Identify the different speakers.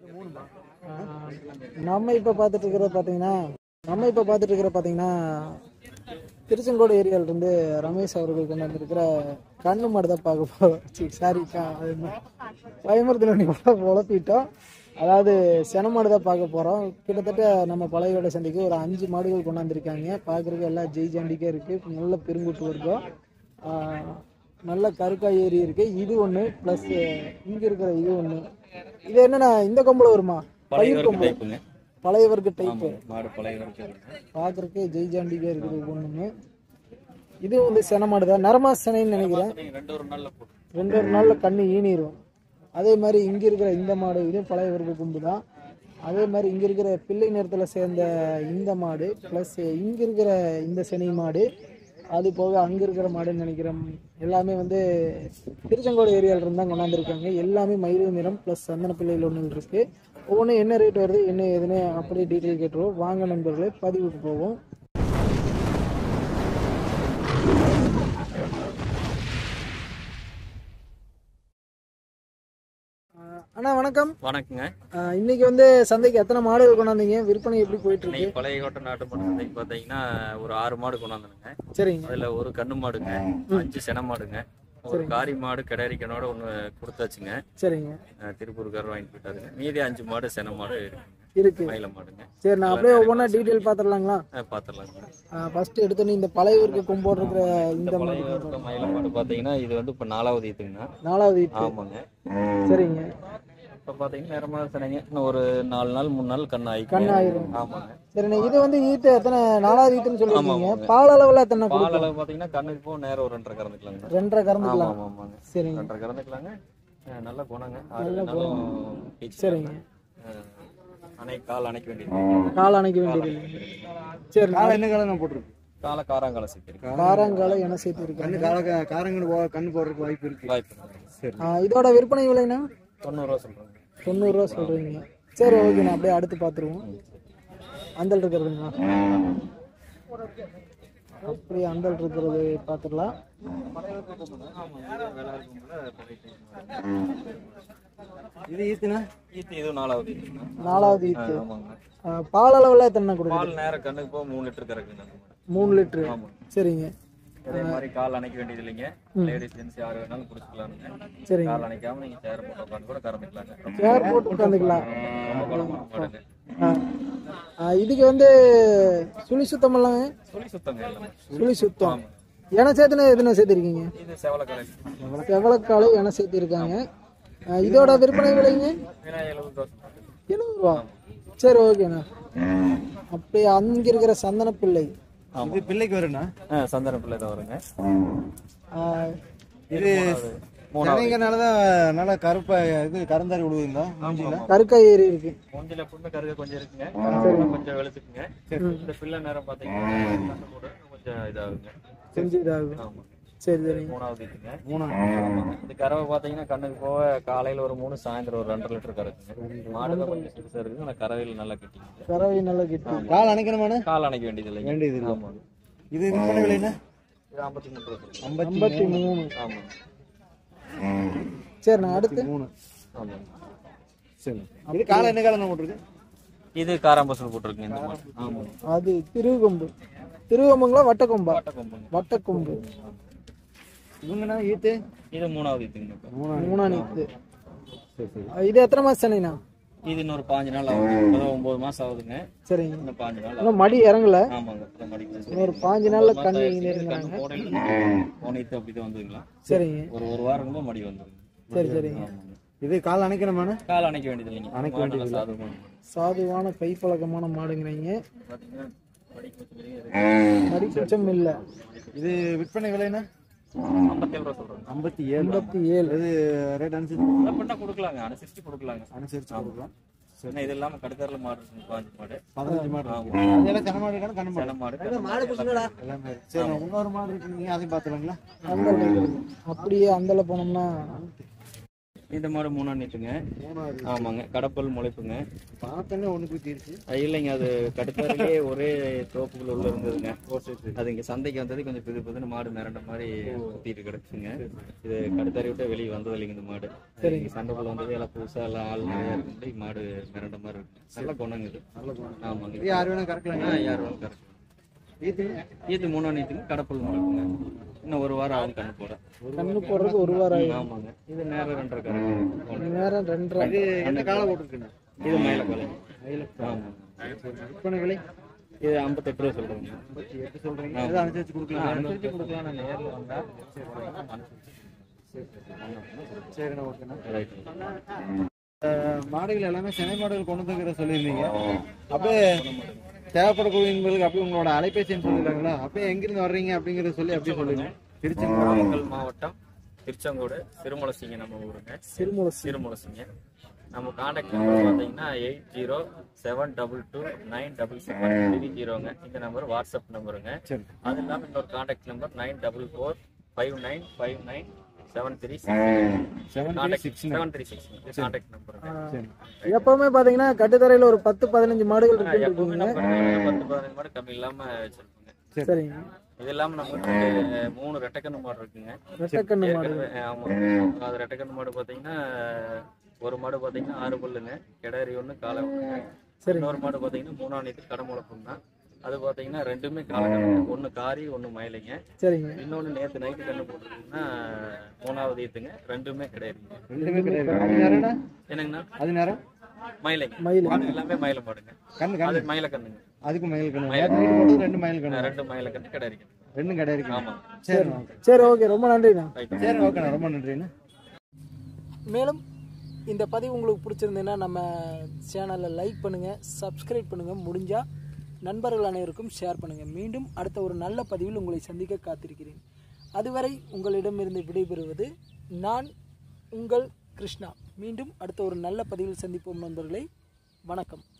Speaker 1: ஆஹ் நம்ம இப்போ பார்த்துட்டு இருக்கிறது பார்த்தீங்கன்னா நம்ம இப்போ பார்த்துட்டு இருக்கிற பார்த்தீங்கன்னா திருச்செங்கோடு ஏரியால இருந்து ரமேஷ் அவர்கள் கொண்டு வந்திருக்கிற கண்ணு மாடு தான் பார்க்க போகிறோம் சாரி பயமுறுத்தல கூட உழப்பிட்டோம் அதாவது சென மாடு தான் பார்க்க போகிறோம் கிட்டத்தட்ட நம்ம பழையோட சந்தைக்கு ஒரு அஞ்சு மாடுகள் கொண்டாந்துருக்காங்க பார்க்குறதுக்கு எல்லாம் ஜெய் ஜாண்டிக்கே இருக்குது நல்ல பெருங்குட்டு இருக்கும் ஆஹ் நல்ல கருக்காய் ஏரி இருக்கு இது ஒன்று ப்ளஸ் இங்கே இருக்கிற இது ஒன்று இது என்னன்னா இந்த கொம்பில் வருமா பயிர் கொம்பு
Speaker 2: டைப்புங்க
Speaker 1: பழைய வர்க்க டைப்பு
Speaker 2: மாடு பழைய வரைக்கும்
Speaker 1: பார்க்குறக்கு ஜெய் ஜாண்டிக்கே இருக்குது ஒவ்வொன்றுமே இது வந்து சென மாடு தான் நரமா செனைன்னு நினைக்கிறேன்
Speaker 2: ரெண்டு ஒரு நாள்ல போட்டு
Speaker 1: ரெண்டு ஒரு நாளில் கண்ணு ஈனிரும் அதே மாதிரி இங்கே இருக்கிற இந்த மாடு இதுவும் பழைய வர்க்க கொம்பு தான் அதே மாதிரி இங்கே இருக்கிற பிள்ளை நேரத்தில் சேர்ந்த இந்த மாடு ப்ளஸ் இங்கே இருக்கிற இந்த செனை மாடு அது போக அங்கே இருக்கிற மாடுன்னு நினைக்கிறேன் எல்லாமே வந்து திருச்செங்கோடு ஏரியாவில் இருந்து தான் கொண்டாந்துருக்காங்க எல்லாமே மயில் நிறம் ப்ளஸ் சந்தன பிள்ளைகள் ஒன்று இருக்குது ஒவ்வொன்றும் என்ன ரேட் வருது என்ன ஏதுன்னு அப்படியே டீட்டெயில் கேட்டுருவோம் வாங்க நண்பர்களே பதிவுக்கு போவோம் ஆஹ் அண்ணா வணக்கம்
Speaker 2: வணக்கங்க
Speaker 1: ஆஹ் இன்னைக்கு வந்து சந்தைக்கு எத்தனை மாடுகள் கொண்டாந்தீங்க விற்பனை எப்படி போயிட்டு இருக்கு
Speaker 2: இன்னைக்கு பழைய கோட்டை நாட்டு மாடு சந்தைக்கு பார்த்தீங்கன்னா ஒரு ஆறு மாடு கொண்டாந்துருங்க
Speaker 1: சரிங்க
Speaker 2: அதுல ஒரு கண்ணு மாடுங்க அஞ்சு சென மாடுங்க ஒரு காரி மாடு கிடாரிக்கனோட ஒன்று கொடுத்தாச்சுங்க
Speaker 1: சரிங்க
Speaker 2: அஹ் திருப்பூர்காரர் வாங்கிட்டு போயிட்டாருங்க மீதி அஞ்சு மாடு சென மாடு இருக்குங்க
Speaker 1: இருக்கு
Speaker 2: மயில மாடுங்க
Speaker 1: சரி நான் அப்படியே ஒவ்வொன்றா டீட்டெயில் பார்த்துடலாங்களா
Speaker 2: அஹ் பார்த்துடலாங்க
Speaker 1: ஃபர்ஸ்ட் எடுத்தோன்னே இந்த பழைய ஊருக்கு கொம்போடு இருக்கிற இந்த
Speaker 2: பழைய
Speaker 1: மாடு
Speaker 2: கோட்டை மயில மாடு பார்த்தீங்கன்னா இது வந்து இப்போ நாலாவது ஈத்துங்கண்ணா
Speaker 1: நாலாவது ஈத்து
Speaker 2: ஆமாங்க
Speaker 1: சரிங்க
Speaker 2: இப்போ பார்த்தீங்கன்னா நேரமாக சொன்னீங்க இன்னும் ஒரு நாலு நாள் மூணு நாள் கண்ணு ஆயிக்கும்
Speaker 1: கண்ணு ஆயிரும்
Speaker 2: ஆமாங்க
Speaker 1: சரிண்ணே இது வந்து ஈத்து எத்தனை நாலாவது ஈத்துன்னு சொல்லியிருக்கீங்க
Speaker 2: ஆமாங்க.
Speaker 1: பால் அளவில் எத்தனை
Speaker 2: பால்
Speaker 1: கொடுக்கும்
Speaker 2: அளவு பார்த்தீங்கன்னா கண்ணுக்கு போக நேரம் ஒரு ரெண்டரை கறந்துக்கலாங்க
Speaker 1: ரெண்டரை கறந்துக்கலாம்
Speaker 2: ஆமா ஆமாங்க
Speaker 1: சரிங்க
Speaker 2: ரெண்டரை கறந்துக்கலாங்க அஹ் நல்ல குணங்க ஆறு நாளும் பீச்சு
Speaker 1: சரிங்க
Speaker 2: அஹ் அணை கால் அணைக்க வேண்டியது
Speaker 1: கால் அணைக்க வேண்டியது இல்லை. சரி
Speaker 3: காலை என்ன காலம் நான் போட்டிருக்கு
Speaker 2: காலை காராங்கால சிக்கிருக்கு
Speaker 1: காரங்கால என சேர்த்து இருக்கு
Speaker 3: கண்ணு கால காரங்கன்னு போ கண்ணு போடுறதுக்கு வாய்ப்பு இருக்கு
Speaker 2: வாய்ப்பு
Speaker 3: சரி
Speaker 1: இதோட விற்பனை விலைனா
Speaker 2: தொண்ணூறுரூவா சொல்றாங்க
Speaker 1: தொண்ணூறுரூவா சொல்றீங்க சரி ஓகே நான் அப்படியே அடுத்து பார்த்துருவோம் அந்தல் இருக்கிறதுங்களா அப்படியே அந்தல் இருக்கிறது பார்த்துடலாம்
Speaker 3: இது ஈத்துனா
Speaker 2: ஈத்து இது நாலாவது ஈத்துங்க.
Speaker 1: நாலாவது ஈத்து
Speaker 2: ஆமாங்க
Speaker 1: ஆ, பால் அளவில் எத்தனை கொடுக்குது
Speaker 2: பால் நேரம் கண்ணுக்கு போக மூணு லிட்டர் கறக்குங்க அந்த மாடு.
Speaker 1: மூணு லிட்ரு
Speaker 2: ஆமாங்க
Speaker 1: சரிங்க
Speaker 2: அதே மாதிரி கால் அணைக்க வேண்டியது இல்லைங்க லேடிஸ் ஜென்ஸ் யார் வேணாலும் குடிச்சுக்கலாமுங்க
Speaker 1: சரிங்க
Speaker 2: கால் அணைக்காம நீங்க சேர் போட்டு உட்காந்து கூட கறந்துக்கலாங்க
Speaker 1: சேர் போட்டு உட்காந்துக்கலாம்
Speaker 2: ரொம்ப குணமான மாடுங்க
Speaker 1: ஆ. ஆ, இதுக்கு வந்து சுழி சுத்தம் எல்லாமே
Speaker 2: சொல்லி சுத்தங்க எல்லாமே
Speaker 1: சுழி சுத்தம் என சேர்த்துனா எதுனா சேர்த்துருக்கீங்க
Speaker 2: இது செவலக்கரை
Speaker 1: செவலக்காலை என சேர்த்திருக்காங்க ஆ, இதோட விற்பனை விலைங்க
Speaker 2: வினா எழுபது தோசை
Speaker 1: எழுபது ரூபா சரி ஓகேண்ணா அப்படியே அங்க இருக்கிற சந்தன பிள்ளை
Speaker 3: இது பிள்ளைக்கு வருண்ணா
Speaker 2: ஆ சந்தன பிள்ளை தான் வருங்க
Speaker 1: ஆ,
Speaker 3: இது
Speaker 2: மூணாவது
Speaker 3: சென்னைங்கனாலதான் நல்லா கருப்பா இது கருந்தாரி விழுவுங்களா மூஞ்சில
Speaker 1: கருக்காய் ஏரி இருக்கு
Speaker 2: மூஞ்சில எப்பவுமே கருக கொஞ்சம் இருக்குங்க கருக கொஞ்சம் வெளுத்துக்குங்க இந்த பிள்ளை நேரம் பாத்தீங்கன்னா கண்ணு கூட கொஞ்சம் இதாகுங்க
Speaker 1: செஞ்சு இதாகும்
Speaker 2: ஆமா
Speaker 1: சரி சரிங்க
Speaker 2: மூணாவது இதுங்க
Speaker 3: மூணு
Speaker 2: ஆமாங்க. இந்த கறவை பாத்தீங்கன்னா கண்ணுக்கு போக காலையில ஒரு மூணு சாயந்தரம் ஒரு ரெண்டரை லிட்டர் கறக்குங்க மாடு தான் கொஞ்சம் சிறுசா இருக்குங்க ஆனா கறவையில் நல்லா கட்டிங்க
Speaker 1: கறவை நல்லா கிட்டும்
Speaker 3: கால் அணைக்கணுமாண்ணே
Speaker 2: கால் அணைக்க வேண்டியது இல்லைங்க
Speaker 3: வேண்டியது இல்லை
Speaker 2: ஆமாங்க
Speaker 3: இது விற்பனை விலைண்ணா
Speaker 2: இது ஐம்பத்தி மூணு ரூபா சொல்லுங்க.
Speaker 3: ஐம்பத்தி
Speaker 1: ஐம்பத்தி மூணு
Speaker 2: ஆமாங்க
Speaker 1: சரிண்ணா அடுத்து
Speaker 3: மூணு
Speaker 2: ஆமாங்க
Speaker 3: சரி இது காலை என்ன காலம் நான் போட்டிருக்கு
Speaker 2: இது காராம்பசல் போட்டிருக்குங்க இந்த மாடு ஆமாங்க
Speaker 1: அது திருவொம்பு திருவொம்புங்களா வட்டக்கொம்பா
Speaker 2: கொம்புங்க
Speaker 1: வட்டக்கொம்பு
Speaker 3: இவங்கண்ணா ஈத்து
Speaker 2: இது மூணாவது இதுங்க
Speaker 3: மூணு
Speaker 1: மூணா நீத்து
Speaker 3: சரி சரி
Speaker 1: இது எத்தனை மாசம் சென்னைண்ணா
Speaker 2: இது இன்னொரு பாஞ்சு நாள் ஆகுது இப்பதான் ஒன்பது மாசம் ஆகுதுங்க
Speaker 1: சரிங்க
Speaker 2: இன்னும் பாஞ்சு நாள் ஆகுது.
Speaker 1: இன்னும் மடி இறங்கல
Speaker 2: ஆமாங்க இப்பதான் மடிக்கு
Speaker 1: இன்னொரு பாஞ்சு நாள்ல
Speaker 2: மாசம்
Speaker 1: கண்ணு
Speaker 2: ஆயிடுச்சு.
Speaker 1: இறங்குறாங்க
Speaker 2: கண்ணு போடையில போனித்து அப்படிதான் வந்துங்களா
Speaker 1: சரிங்க
Speaker 2: ஒரு ஒரு வாரம் ரொம்ப மடி வந்துருங்க
Speaker 1: சரி சரிங்க
Speaker 2: ஆமாங்க
Speaker 3: இது கால் அணைக்கணுமாண்ணே
Speaker 2: கால் அணைக்க வேண்டியது இல்லைங்க
Speaker 3: அணைக்க
Speaker 2: மாடு
Speaker 3: வேண்டியது
Speaker 2: நல்லா சாதுவான மாடு.
Speaker 1: சாதுவான கைப்பழக்கமான மாடுங்கிறீங்க
Speaker 2: பாத்தீங்கன்னா மடிக்கு வச்ச பெரிய இது.
Speaker 1: மடி குச்சம் இல்ல
Speaker 3: இது விற்பனை விலைண்ணா
Speaker 2: ஐம்பத்தேழு ரூபா சொல்றாங்க
Speaker 3: ஐம்பத்தி ஏழு
Speaker 1: ஐம்பத்தி ஏழு
Speaker 3: இது ரேட் அனுசரிச்சு
Speaker 2: அதான் பண்ணா கொடுக்கலாங்க அனுசரிச்சு கொடுக்கலாங்க
Speaker 3: அனுசரிச்சு கொடுக்கலாம்
Speaker 2: ஏன்னா இது இல்லாம கடுத்தரில் மாடு இருக்குங்க, பாஞ்சு மாடு
Speaker 3: பதினஞ்சு மாடு
Speaker 2: ஆமா.
Speaker 3: அதெல்லாம் கன மாடு இருக்கானு கண்ணு மாடு
Speaker 2: சில மாடு கண்ணு மாடு
Speaker 3: எல்லாமே இருக்கு. சரி இன்னொரு மாடு இருக்குங்க அதையும் பார்த்துலாங்களா
Speaker 1: அந்தல இருக்குது. அப்படியே அந்தல போனோம்னா
Speaker 2: இந்த மாடு மூணா நீட்டுங்க
Speaker 3: மூணாவது
Speaker 2: ஆமாங்க கடப்பல் முளைப்புங்க
Speaker 3: பார்த்தோன்னே ஒன்று குத்திருச்சு
Speaker 2: அது இல்லைங்க அது கடுத்தாரிலேயே ஒரே தோப்புக்குள்ள உள்ள இருந்ததுங்க அது இங்க சந்தைக்கு வந்தது கொஞ்சம் புது புதுன்னு மாடு மிரண்ட மாதிரி சுத்திட்டு கிடக்குங்க இது கடுத்தாரி விட்டு வெளியே வந்தது இல்லைங்க இந்த மாடு சரிங்க சண்டைக்குள்ள வந்தது எல்லாம் புதுசா எல்லாம் ஆள் நிறைய இருக்கும்போது மாடு மிரண்ட மாதிரி இருக்கு நல்ல குணங்க இது
Speaker 3: நல்ல குணம்.
Speaker 2: ஆமாங்க
Speaker 3: இது யார் வேணா கறக்கலாங்க
Speaker 2: ஆ, யார் வேணும் கரெக்ட்
Speaker 3: இது
Speaker 2: ஈத்து மூணாம் நீத்துங்க கடப்பல் முளைப்புங்க இன்னும் ஒரு வாரம் ஆகும் கண்ணு போட
Speaker 1: கண்ணு போடுறதுக்கு ஒரு வாரம் ஆகும்
Speaker 2: ஆமாங்க இது நேரம் ரெண்டரை கரை
Speaker 1: நேரம் ரெண்டரை
Speaker 3: இது என்ன காலை போட்டுருக்குண்ணா
Speaker 2: இது மயில கொலை ஆமாங்க
Speaker 3: விற்பனை விலை
Speaker 2: இது ஐம்பத்தெட்டு ரூபா சொல்றேங்க
Speaker 3: எப்படி சொல்றீங்க எதாவது அனுசரிச்சு கொடுக்கலாம்
Speaker 2: அனுசரிச்சு கொடுக்கலாம் நான் நேரில் வந்தா
Speaker 3: சரிண்ணா ஓகேண்ணா
Speaker 2: ரைட்
Speaker 3: அஹ் மாடுகள் எல்லாமே சினை மாடுகள் கொண்டு வந்துக்கிற சொல்லியிருந்தீங்க அப்படியே தேவைப்படக்கூடியவங்களுக்கு அப்படியே உங்களோட அலைபேசி எண் சொல்லிடுறாங்களா அப்படியே எங்கிருந்து வர்றீங்க அப்படிங்கறத சொல்லி அப்படியே சொல்லுங்க திருச்சி
Speaker 2: நாமக்கல் மாவட்டம் திருச்செங்கோடு சிறுமலசிங்க நம்ம ஊருங்க
Speaker 1: சிறுமுளசி
Speaker 2: சிறுமலசிங்க நம்ம காண்டாக்ட் நம்பர் பார்த்தீங்கன்னா eight zero seven double two nine double seven three ஜீரோங்க இந்த நம்பர் வாட்ஸ்அப் நம்பருங்க
Speaker 3: சரி
Speaker 2: அது இல்லாமல் இன்னொரு contact number nine double four five nine five nine seven three
Speaker 3: seven
Speaker 2: contact
Speaker 3: six
Speaker 2: seven three six contact நம்பருங்க
Speaker 3: சரி
Speaker 1: எப்பவுமே பாத்தீங்கன்னா கட்டுத்தரையில ஒரு பத்து பதினஞ்சு மாடுகள் இருக்குன்னு
Speaker 2: எப்பவுமே
Speaker 1: இருக்குங்க
Speaker 2: நம்ம பத்து பதினஞ்சு மாடு கம்மி இல்லாம வச்சிருப்போங்க
Speaker 1: சரிங்க
Speaker 2: இது இல்லாம நம்ம வந்து மூணு ரெட்டைக்கண்ணு மாடு இருக்குங்க
Speaker 1: ரெட்டக்கண்ணு மாடு
Speaker 2: ஏற்கனவே, ஆமா அது ரெட்டைக்கண்ணு மாடு பாத்தீங்கன்னா ஒரு மாடு பாத்தீங்கன்னா ஆறு பல்லுங்க கிடாரி ஒண்ணு காலை ஒண்ணுங்க
Speaker 1: சரிங்க
Speaker 2: இன்னொரு மாடு பாத்தீங்கன்னா மூணாம் நீத்து கடமுளப்பும் தான் அது பாத்தீங்கன்னா ரெண்டுமே காலக்கண்ணு ஒண்ணு காரி ஒண்ணு மயிலைங்க
Speaker 1: சரிங்க
Speaker 2: இன்னொன்னு நேத்து நைட்டு கண்ணு போட்டுருக்குன்னா மூணாவது ஈத்துங்க ரெண்டுமே கிடையாதுங்க
Speaker 3: ரெண்டுமே கிடையாது அது நேரம்னா
Speaker 2: என்னங்கண்ணா
Speaker 3: அது நேரம்
Speaker 2: மயிலைங்க
Speaker 1: மயில்
Speaker 2: மாடு எல்லாமே மயில மாடுங்க
Speaker 3: கண்ணு
Speaker 2: அது
Speaker 3: கண்ணு
Speaker 2: மயில கண்ணுங்க
Speaker 3: அதுக்கு மயில் கண்ணு நேற்று வீட்டு போட்டது ரெண்டு மயில் கண்ணு
Speaker 2: ரெண்டு மயில கண்ணு கிடையாது
Speaker 3: ரெண்டும் கிடையாது
Speaker 2: ஆமா
Speaker 3: சரி
Speaker 1: சரி ஓகே ரொம்ப நன்றிண்ணா
Speaker 2: ரைட்
Speaker 3: சரி ஓகேண்ணா ரொம்ப நன்றிண்ணா
Speaker 1: மேலும் இந்த பதிவு உங்களுக்கு பிடிச்சிருந்ததுன்னா நம்ம சேனலை லைக் பண்ணுங்கள் சப்ஸ்கிரைப் பண்ணுங்கள் முடிஞ்சால் நண்பர்கள் அனைவருக்கும் ஷேர் பண்ணுங்கள் மீண்டும் அடுத்த ஒரு நல்ல பதிவில் உங்களை சந்திக்க காத்திருக்கிறேன் அதுவரை உங்களிடமிருந்து விடைபெறுவது நான் உங்கள் கிருஷ்ணா மீண்டும் அடுத்த ஒரு நல்ல பதிவில் சந்திப்போம் நண்பர்களே வணக்கம்